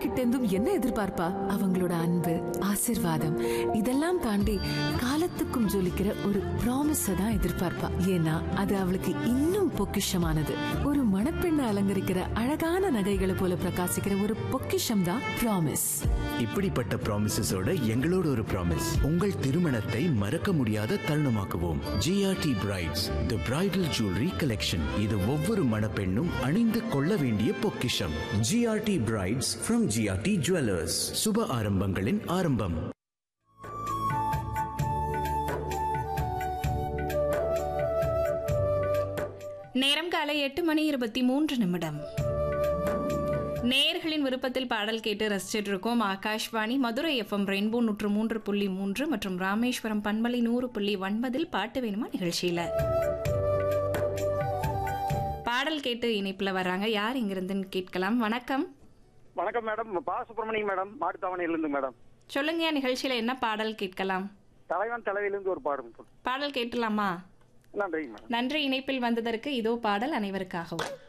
கிட்ட இருந்தும் என்ன எதிர்பார்ப்பா அவங்களோட அன்பு ஆசிர்வாதம் இதெல்லாம் தாண்டி காலத்துக்கும் ஜொலிக்கிற ஒரு ப்ராமிஸ தான் எதிர்பார்ப்பா ஏன்னா அது அவளுக்கு இன்னும் பொக்கிஷமானது ஒரு மணப்பெண்ணை அலங்கரிக்கிற அழகான நகைகளை போல பிரகாசிக்கிற ஒரு பொக்கிஷம் தான் ப்ராமிஸ் இப்படிப்பட்ட ப்ராமிசஸோட எங்களோட ஒரு ப்ராமிஸ் உங்கள் திருமணத்தை மறக்க முடியாத தருணமாக்குவோம் GRT brides the bridal jewellery collection இது ஒவ்வொரு மணப்பெண்ணும் அணிந்து கொள்ள வேண்டிய பொக்கிஷம் GRT brides from GRT jewellers சுப ஆரம்பங்களின் ஆரம்பம் நேரம் காலை எட்டு மணி இருபத்தி மூன்று நிமிடம் நேயர்களின் விருப்பத்தில் பாடல் கேட்டு ரசிச்சிட்டு இருக்கோம் ஆகாஷ்வாணி மதுரை எஃப்எம் ரெயின்போ நூற்று மூன்று புள்ளி மூன்று மற்றும் ராமேஸ்வரம் பண்பலை நூறு புள்ளி ஒன்பதில் பாட்டு வேணுமா நிகழ்ச்சியில பாடல் கேட்டு இணைப்புல வர்றாங்க யார் இங்கிருந்துன்னு கேட்கலாம் வணக்கம் வணக்கம் மேடம் பாலசுப்ரமணியம் மேடம் மாட்டுத்தாவணையிலிருந்து மேடம் சொல்லுங்க நிகழ்ச்சியில என்ன பாடல் கேட்கலாம் தலைவன் தலைவிலிருந்து ஒரு பாடம் பாடல் கேட்டலாமா நன்றிங்க மேடம் நன்றி இணைப்பில் வந்ததற்கு இதோ பாடல் அனைவருக்காகவும்